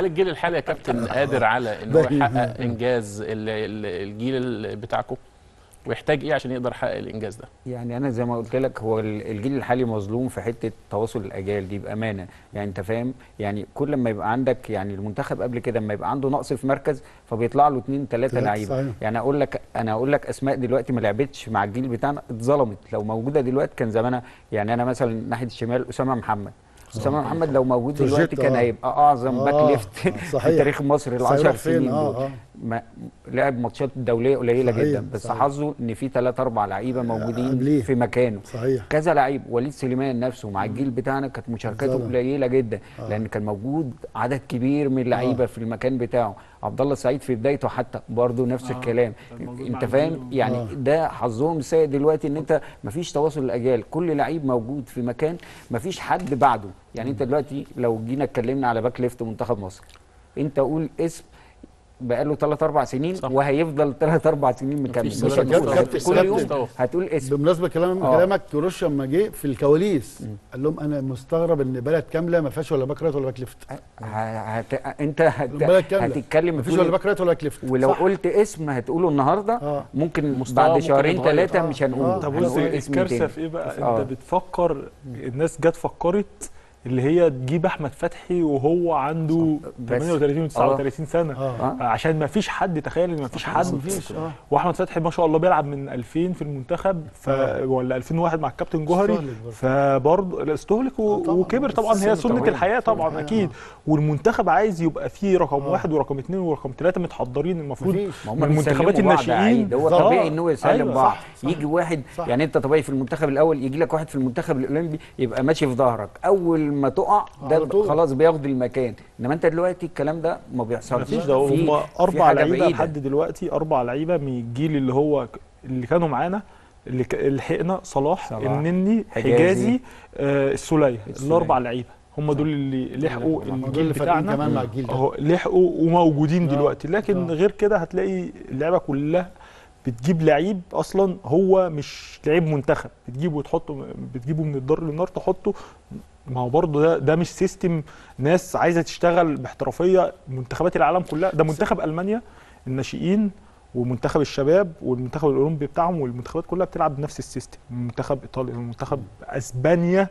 هل الجيل الحالي يا كابتن قادر على ان هو يحقق انجاز ال- ال- الجيل ال- بتاعكم ويحتاج ايه عشان يقدر يحقق الانجاز ده يعني انا زي ما قلت لك هو ال- الجيل الحالي مظلوم في حته تواصل الاجيال دي بامانه يعني انت فاهم يعني كل ما يبقى عندك يعني المنتخب قبل كده لما يبقى عنده نقص في مركز فبيطلع له اثنين ثلاثه ثلاثة، لعيبه صحيح. يعني اقول لك انا اقول لك اسماء دلوقتي ما لعبتش مع الجيل بتاعنا اتظلمت لو موجوده دلوقتي كان زمانها يعني انا مثلا ناحيه الشمال اسامه محمد اسامه محمد لو موجود دلوقتي تروجيت، كان آه. هيبقى اعظم آه، باك ليفت آه، في صحيح. تاريخ مصر بس العشر هيروح فين؟ سنين آه، دول آه. ما لعب ماتشات دوليه قليله صحيح، جدا بس صحيح. حظه ان في ثلاث اربع لعيبه موجودين قبليه. في مكانه صحيح كذا لعيب وليد سليمان نفسه مع الجيل بتاعنا كانت مشاركاته ظلم. قليله جدا آه. لان كان موجود عدد كبير من اللعيبه آه. في المكان بتاعه عبد الله السعيد في بدايته حتى برضه نفس آه، الكلام كان موجود انت مع فاهم الجيل. يعني آه. ده حظهم السيء دلوقتي ان انت مفيش تواصل الاجيال كل لعيب موجود في مكان مفيش حد بعده يعني انت دلوقتي لو جينا اتكلمنا على باك ليفت منتخب مصر انت قول اسم بقاله 3 4 سنين صح. وهيفضل 3 4 سنين مكمل مفيش مش سبب. هتقول كابتن- كل يوم كابتن. هتقول اسم بمناسبه كلام آه. كلامك كروش لما جه في الكواليس قال لهم انا مستغرب ان بلد كامله ما فيهاش ولا باك رايت ولا باك ليفت ه- هت... انت هت... البلد كامله هتتكلم ما فيش بتقول ولا باك رايت ولا باك ليفت ولو صح. قلت اسم هتقوله النهارده اه ممكن مستوى بعد ممكن شهرين يتغير. ثلاثه آه. مش هنقوله آه. طب هنقول بص اسم الكارثه تاني. في ايه بقى آه. انت بتفكر الناس جت فكرت اللي هي تجيب احمد فتحي وهو عنده بس. 38 و 39 سنه اه آه. عشان ما فيش حد تخيل ان ما فيش حد مفيش اه واحمد فتحي ما شاء الله بيلعب من 2000 في المنتخب ف... آه. ولا 2001 مع الكابتن جوهري استهلك برضه. فبرضه لا، استهلك و... آه طبعاً. وكبر طبعا السن هي سنه طويل. الحياه طبعا الحياة، اكيد آه. والمنتخب عايز يبقى فيه رقم آه. واحد ورقم اثنين ورقم ثلاثه متحضرين المفروض مفيش ما هم من المنتخبات بيسلموا بعض الناشئين عيد. هو آه. طبيعي ان هو يسلم أيوة، بعض صح، صح. يجي واحد صح. يعني انت طبيعي في المنتخب الاول يجي لك واحد في المنتخب الاولمبي يبقى ماشي في ظهرك اول ما تقع على ده طول. خلاص بياخد المكان انما انت دلوقتي الكلام ده ما بيحصلش مفيش ده في- هم في اربع حاجة لعيبه بعيدة. لحد دلوقتي اربع لعيبه من الجيل اللي هو ك- اللي كانوا معانا اللي ك- اللي لحقنا صلاح, صلاح، النني حجازي، حجازي آه السوليه السولية. الاربع لعيبه هم دول اللي لحقوا اللي- دول الجيل اللي فارقين بتاعنا كمان مع الجيل ده اهو لحقوا وموجودين آه. دلوقتي لكن آه. غير كده هتلاقي اللعيبه كلها بتجيب لعيب اصلا هو مش لعيب منتخب بتجيبه وتحطه بتجيبه من الدار للنار تحطه ما هو برضه ده ده مش سيستم ناس عايزه تشتغل باحترافيه منتخبات العالم كلها ده منتخب المانيا الناشئين ومنتخب الشباب والمنتخب الاولمبي بتاعهم والمنتخبات كلها بتلعب بنفس السيستم منتخب ايطاليا منتخب اسبانيا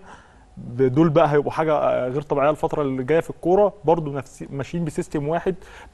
دول بقى هيبقوا حاجه آه، غير طبيعيه الفتره اللي جايه في الكوره برضو نفس ماشيين بسيستم واحد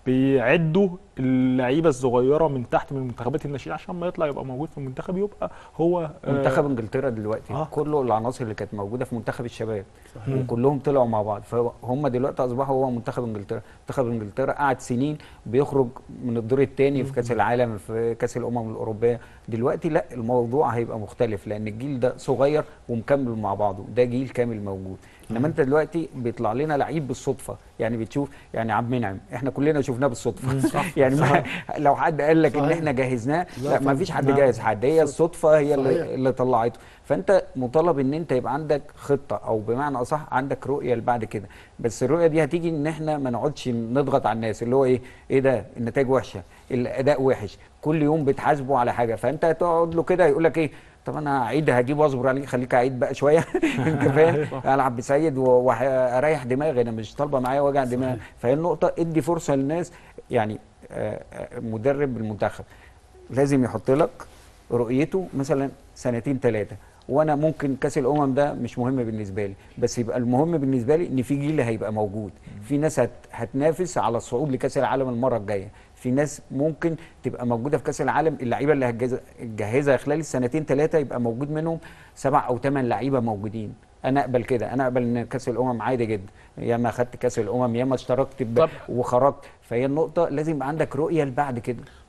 بيعدوا اللعيبه الصغيره من تحت من المنتخبات الناشئين عشان ما يطلع يبقى موجود في المنتخب يبقى هو آه، منتخب انجلترا دلوقتي آه. آه. كله العناصر اللي كانت موجوده في منتخب الشباب صحيح. وكلهم طلعوا مع بعض فهم دلوقتي اصبحوا هو منتخب انجلترا منتخب انجلترا قعد سنين بيخرج من الدور الثاني في كاس العالم في كاس الامم الاوروبيه دلوقتي لا الموضوع هيبقى مختلف لان الجيل ده صغير ومكمل مع بعضه ده جيل كامل موجود انما انت دلوقتي بيطلع لنا لعيب بالصدفه يعني بتشوف يعني عبد المنعم احنا كلنا شفناه بالصدفه يعني ما لو حد قال لك ان صحيح. احنا جهزناه لا لا ما طبعاً. فيش حد لا. جاهز حد هي الصدفه هي اللي, صحيح. اللي طلعته فانت مطالب ان انت يبقى عندك خطه او بمعنى اصح عندك رؤيه لبعد كده بس الرؤيه دي هتيجي ان احنا ما نقعدش نضغط على الناس اللي هو ايه ايه ده النتائج وحشه الاداء وحش كل يوم بتحاسبه على حاجه فانت هتقعد له كده يقول لك ايه طب انا هعيد هجيب واصبر عليك خليك اعيد بقى شويه انت فاهم العب بسيد و- واريح دماغي انا مش طالبه معايا وجع دماغ فهي النقطه ادي فرصه للناس يعني آه، آه، مدرب المنتخب لازم يحط لك رؤيته مثلا سنتين ثلاثه وانا ممكن كاس الامم ده مش مهم بالنسبه لي بس يبقى المهم بالنسبه لي ان في جيل هيبقى موجود في ناس هت هتنافس على الصعود لكاس العالم المره الجايه في ناس ممكن تبقى موجوده في كاس العالم اللعيبه اللي هتجهز- هتجهزها خلال السنتين ثلاثه يبقى موجود منهم سبع او ثمان لعيبه موجودين انا اقبل كده انا اقبل ان كاس الامم عادي جدا ياما خدت كاس الامم ياما اشتركت ب... طب. وخرجت فهي النقطه لازم يبقى عندك رؤيه لبعد كده